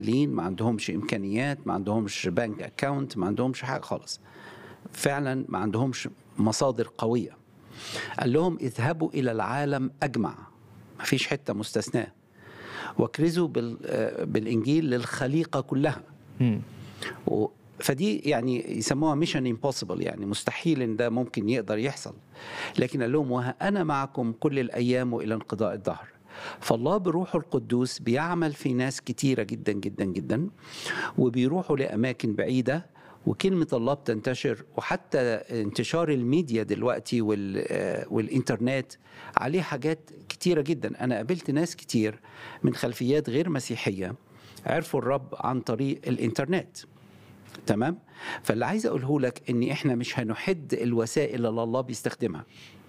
ما عندهمش امكانيات ما عندهمش بنك اكاونت ما عندهمش حاجه خالص فعلا ما عندهمش مصادر قويه قال لهم اذهبوا الى العالم اجمع ما فيش حته مستثناه واكرزوا بال- آه، بالانجيل للخليقه كلها مم. و- فدي يعني يسموها ميشن امبوسيبل يعني مستحيل ان ده ممكن يقدر يحصل لكن قال لهم وها انا معكم كل الايام والى انقضاء الدهر فالله بروحه القدوس بيعمل في ناس كتيرة جدا جدا جدا وبيروحوا لأماكن بعيدة وكلمة الله بتنتشر وحتى انتشار الميديا دلوقتي وال آه، والإنترنت عليه حاجات كتيرة جدا أنا قابلت ناس كتير من خلفيات غير مسيحية عرفوا الرب عن طريق الإنترنت تمام فاللي عايز اقوله لك ان احنا مش هنحد الوسائل اللي الله بيستخدمها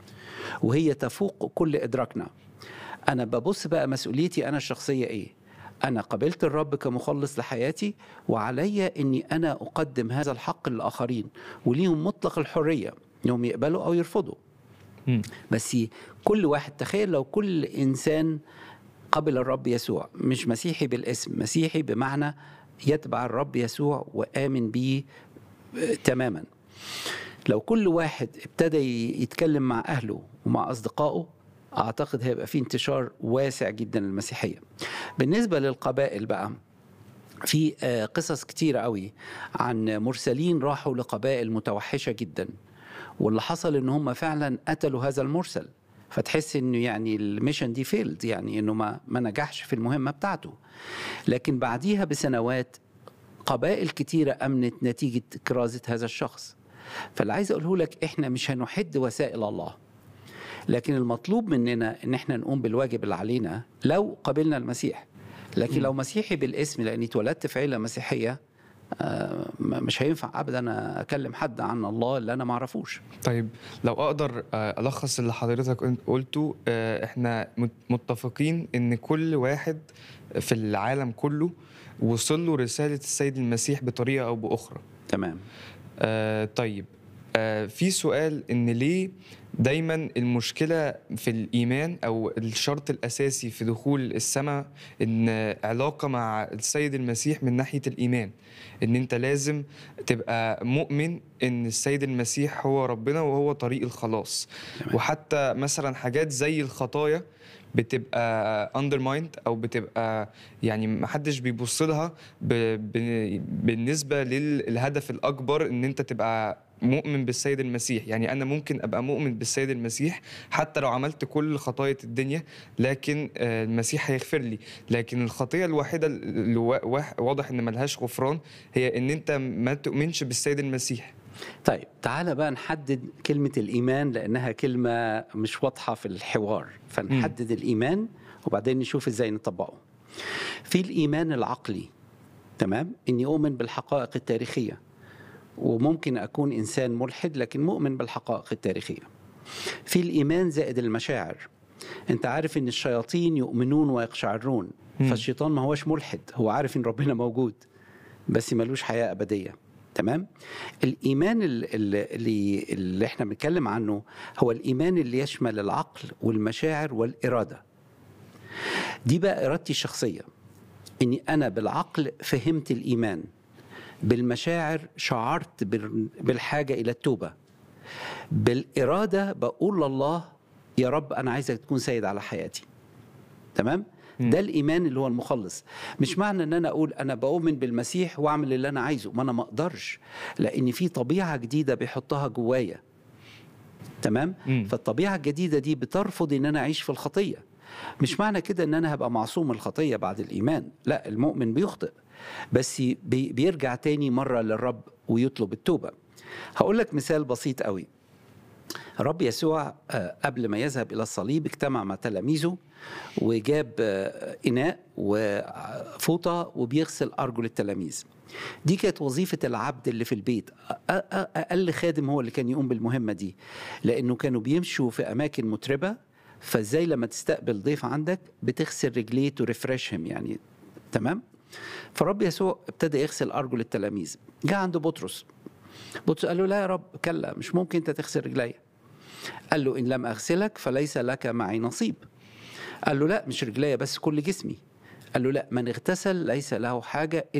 وهي تفوق كل ادراكنا انا ببص بقى مسؤوليتي انا الشخصيه ايه انا قبلت الرب كمخلص لحياتي وعلي اني انا اقدم هذا الحق للاخرين وليهم مطلق الحريه انهم يقبلوا او يرفضوا مم. بس كل واحد تخيل لو كل انسان قبل الرب يسوع مش مسيحي بالاسم مسيحي بمعنى يتبع الرب يسوع وآمن به آه، تماما لو كل واحد ابتدى يتكلم مع أهله ومع أصدقائه أعتقد هيبقى في انتشار واسع جدا للمسيحية بالنسبة للقبائل بقى في آه، قصص كتيرة قوي عن مرسلين راحوا لقبائل متوحشة جدا واللي حصل ان هم فعلا قتلوا هذا المرسل فتحس انه يعني الميشن دي فيلد يعني انه ما ما نجحش في المهمه بتاعته لكن بعديها بسنوات قبائل كتيره امنت نتيجه كرازه هذا الشخص فاللي عايز اقوله لك احنا مش هنحد وسائل الله لكن المطلوب مننا ان احنا نقوم بالواجب اللي علينا لو قبلنا المسيح لكن لو مسيحي بالاسم لاني اتولدت في عيله مسيحيه آه، م- مش هينفع ابدا اكلم حد عن الله اللي انا ما اعرفوش طيب لو اقدر آه، الخص اللي حضرتك قلت- قلته آه، احنا مت- متفقين ان كل واحد في العالم كله وصل له رسالة السيد المسيح بطريقة او باخرى تمام آه طيب آه في سؤال ان ليه دايما المشكله في الايمان او الشرط الاساسي في دخول السماء ان علاقه مع السيد المسيح من ناحيه الايمان ان انت لازم تبقى مؤمن ان السيد المسيح هو ربنا وهو طريق الخلاص تمام. وحتى مثلا حاجات زي الخطايا بتبقى undermined او بتبقى يعني محدش بيبص لها ب... ب... بالنسبه للهدف الاكبر ان انت تبقى مؤمن بالسيد المسيح يعني انا ممكن ابقى مؤمن بالسيد المسيح حتى لو عملت كل خطايا الدنيا لكن آه، المسيح هيغفر لي لكن الخطيه الوحيده اللي وا- واح- واضح ان ملهاش غفران هي ان انت ما تؤمنش بالسيد المسيح طيب تعالى بقى نحدد كلمة الإيمان لأنها كلمة مش واضحة في الحوار فنحدد الإيمان وبعدين نشوف إزاي نطبقه في الإيمان العقلي تمام إني أؤمن بالحقائق التاريخية وممكن أكون إنسان ملحد لكن مؤمن بالحقائق التاريخية في الإيمان زائد المشاعر أنت عارف إن الشياطين يؤمنون ويقشعرون مم. فالشيطان ما هوش ملحد هو عارف إن ربنا موجود بس ملوش حياة أبدية تمام الإيمان ال- ال- اللي, اللي احنا بنتكلم عنه هو الإيمان اللي يشمل العقل والمشاعر والإرادة دي بقى إرادتي الشخصية إني أنا بالعقل فهمت الإيمان بالمشاعر شعرت بال- بالحاجة إلى التوبة بالإرادة بقول لله يا رب أنا عايزك تكون سيد على حياتي تمام مم. ده الايمان اللي هو المخلص مش معنى ان انا اقول انا بؤمن بالمسيح واعمل اللي انا عايزه ما انا ما اقدرش لان في طبيعه جديده بيحطها جوايا تمام مم. فالطبيعه الجديده دي بترفض ان انا اعيش في الخطيه مش معنى كده ان انا هبقى معصوم من الخطيه بعد الايمان لا المؤمن بيخطئ بس بي بيرجع تاني مره للرب ويطلب التوبه هقول لك مثال بسيط قوي الرب يسوع آه، قبل ما يذهب الى الصليب اجتمع مع تلاميذه وجاب آه، اناء وفوطه وبيغسل ارجل التلاميذ دي كانت وظيفة العبد اللي في البيت أ- أ- أقل خادم هو اللي كان يقوم بالمهمة دي لأنه كانوا بيمشوا في أماكن متربة فازاي لما تستقبل ضيف عندك بتغسل رجليه ترفرشهم يعني تمام فرب يسوع ابتدى يغسل أرجل التلاميذ جاء عند بطرس بطرس قال له لا يا رب كلا مش ممكن انت تغسل رجلي قال له ان لم اغسلك فليس لك معي نصيب قال له لا مش رجليا بس كل جسمي قال له لا من اغتسل ليس له حاجة